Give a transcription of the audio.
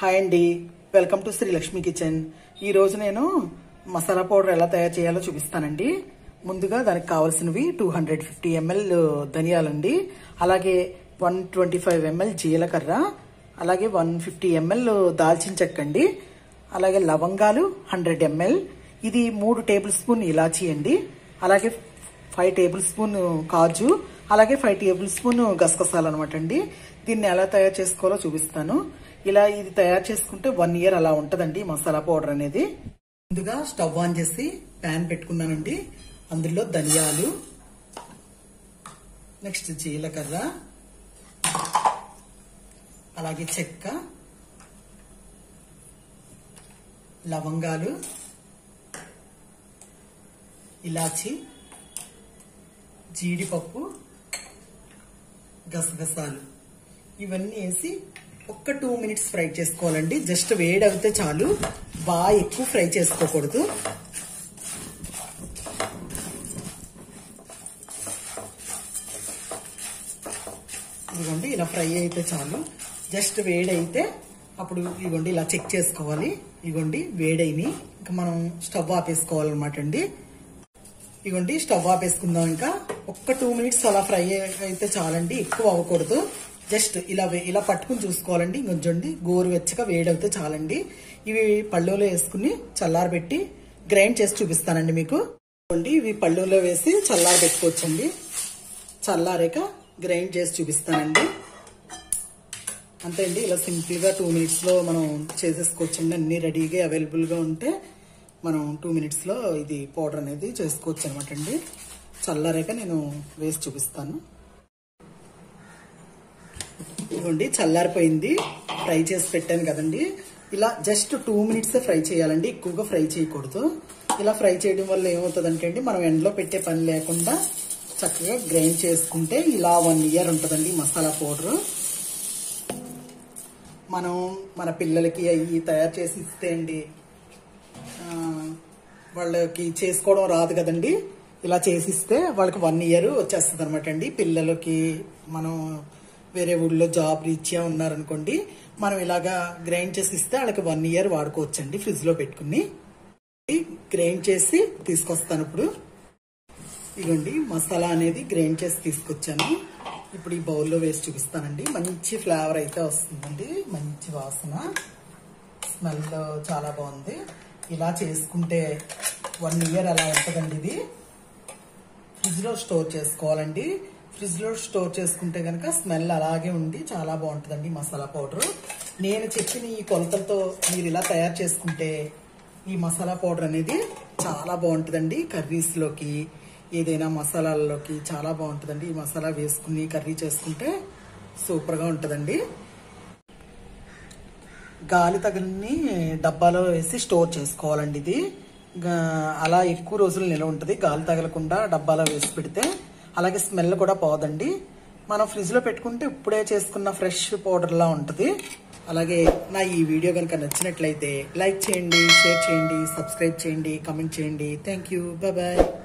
hi అండి welcome to Shri Lakshmi kitchen ఈ రోజు నేను మసాలా పౌడర్ ఎలా తయారు చేయాలో చూపిస్తానండి ముందుగా దానికి కావాల్సినవి టూ హండ్రెడ్ ఫిఫ్టీ ఎంఎల్ ధనియాలండి అలాగే వన్ ట్వంటీ ఫైవ్ ఎంఎల్ జీలకర్ర అలాగే వన్ ఫిఫ్టీ ఎంఎల్ దాల్చిన చెక్క అండి అలాగే లవంగాలు హండ్రెడ్ ఎంఎల్ ఇది మూడు టేబుల్ స్పూన్ ఇలాచీ అండి అలాగే ఫైవ్ టేబుల్ స్పూన్ కాజు అలాగే ఫైవ్ టేబుల్ స్పూన్ గసగసాలు అనమాట అండి దీన్ని ఎలా తయారు చేసుకోవాలో చూపిస్తాను ఇలా ఇది తయారు చేసుకుంటే వన్ ఇయర్ అలా ఉంటదండి ఈ మసాలా పౌడర్ అనేది ముందుగా స్టవ్ ఆన్ చేసి ప్యాన్ పెట్టుకున్నానండి అందులో ధనియాలు నెక్స్ట్ జీలకర్ర అలాగే చెక్క లవంగాలు ఇలాచి జీడిపప్పు గసగసాలు ఇవన్నీ వేసి ఒక్క టూ మినిట్స్ ఫ్రై చేసుకోవాలండి జస్ట్ వేడి అవుతే చాలు బాగా ఎక్కువ ఫ్రై చేసుకోకూడదు ఇదిగోండి ఇలా ఫ్రై అయితే చాలు జస్ట్ వేడి అయితే అప్పుడు ఇదిగోండి ఇలా చెక్ చేసుకోవాలి ఇదిగోండి వేడైని ఇంకా మనం స్టవ్ ఆపేసుకోవాలన్నమాట అండి ఇదిగోండి స్టవ్ ఆపేసుకుందాం ఇంకా ఒక్క టూ మినిట్స్ అలా ఫ్రై అయితే చాలండి ఎక్కువ అవ్వకూడదు జస్ట్ ఇలా వే- ఇలా పట్టుకుని చూసుకోవాలండి ఇంకొంచండి గోరువెచ్చగా వేడవుతే చాలండి ఇవి పళ్ళులో వేసుకుని చల్లారబెట్టి గ్రైండ్ చేసి చూపిస్తానండి మీకు ఇదిగోండి ఇవి పళ్ళులో వేసి చల్లార పెట్టుకోవచ్చండి చల్లారాక గ్రైండ్ చేసి చూపిస్తానండి అంతే అండి ఇలా సింపుల్ గా టూ మినిట్స్ లో మనం చేసేసుకోవచ్చండి అన్ని రెడీగా అవైలబుల్ గా ఉంటే మనం టూ మినిట్స్ లో ఇది పౌడర్ అనేది చేసుకోవచ్చు అనమాట అండి చల్లారాక నేను వేసి చూపిస్తాను ఇదిగోండి చల్లారిపోయింది ఫ్రై చేసి పెట్టాను కదండి ఇలా జస్ట్ టూ మినిట్స్ ఫ్రై చేయాలండి ఎక్కువగా ఫ్రై చేయకూడదు ఇలా ఫ్రై చేయడం వల్ల ఏమవుతుందంటే అండి మనం ఎండలో పెట్టే పని లేకుండా చక్కగా గ్రైండ్ చేసుకుంటే ఇలా వన్ ఇయర్ ఉంటుందండి మసాలా పౌడర్ మనం మన పిల్లలకి అవి తయారు చేసి ఇస్తే అండి ఆ, వాళ్ళకి చేసుకోవడం రాదు కదండి ఇలా చేసిస్తే వాళ్ళకి వన్ ఇయర్ వచ్చేస్తుంది అనమాట అండి పిల్లలకి మనం వేరే ఊళ్ళో జాబ్ రీత్యా ఉన్నారనుకోండి మనం ఇలాగా గ్రైండ్ చేసి ఇస్తే వాళ్ళకి వన్ ఇయర్ వాడుకోవచ్చండి ఫ్రిడ్జ్ లో పెట్టుకుని గ్రైండ్ చేసి తీసుకొస్తాను ఇప్పుడు ఇదిగోండి మసాలా అనేది గ్రైండ్ చేసి తీసుకొచ్చాను ఇప్పుడు ఈ బౌల్లో వేసి చూపిస్తానండి మంచి ఫ్లేవర్ అయితే వస్తుందండి మంచి వాసన స్మెల్ చాలా బాగుంది ఇలా చేసుకుంటే వన్ ఇయర్ అలా ఉంటుందండి ఇది ఫ్రిడ్జ్ లో స్టోర్ చేసుకోవాలండి ఫ్రిడ్జ్ లో స్టోర్ చేసుకుంటే కనుక స్మెల్ అలాగే ఉండి చాలా బాగుంటుందండి ఈ మసాలా పౌడర్ నేను చెప్పిన ఈ కొలతలతో మీరు ఇలా తయారు చేసుకుంటే ఈ మసాలా పౌడర్ అనేది చాలా బాగుంటుందండి కర్రీస్ లోకి ఏదైనా మసాలాల్లోకి చాలా బాగుంటుందండి ఈ మసాలా వేసుకుని కర్రీ చేసుకుంటే సూపర్ గా ఉంటుందండి గాలి తగిలిని డబ్బాలో వేసి స్టోర్ చేసుకోవాలండి ఇది గా- అలా ఎక్కువ రోజులు నిల్వ ఉంటుంది గాలి తగలకుండా డబ్బాలో వేసి పెడితే అలాగే స్మెల్ కూడా పోదండి మనం ఫ్రిడ్జ్ లో పెట్టుకుంటే ఇప్పుడే చేసుకున్న ఫ్రెష్ పౌడర్ లా ఉంటుంది అలాగే నా ఈ వీడియో కనుక నచ్చినట్లయితే లైక్ చేయండి షేర్ చేయండి సబ్స్క్రైబ్ చేయండి కమెంట్ చేయండి థ్యాంక్ యూ బాయ్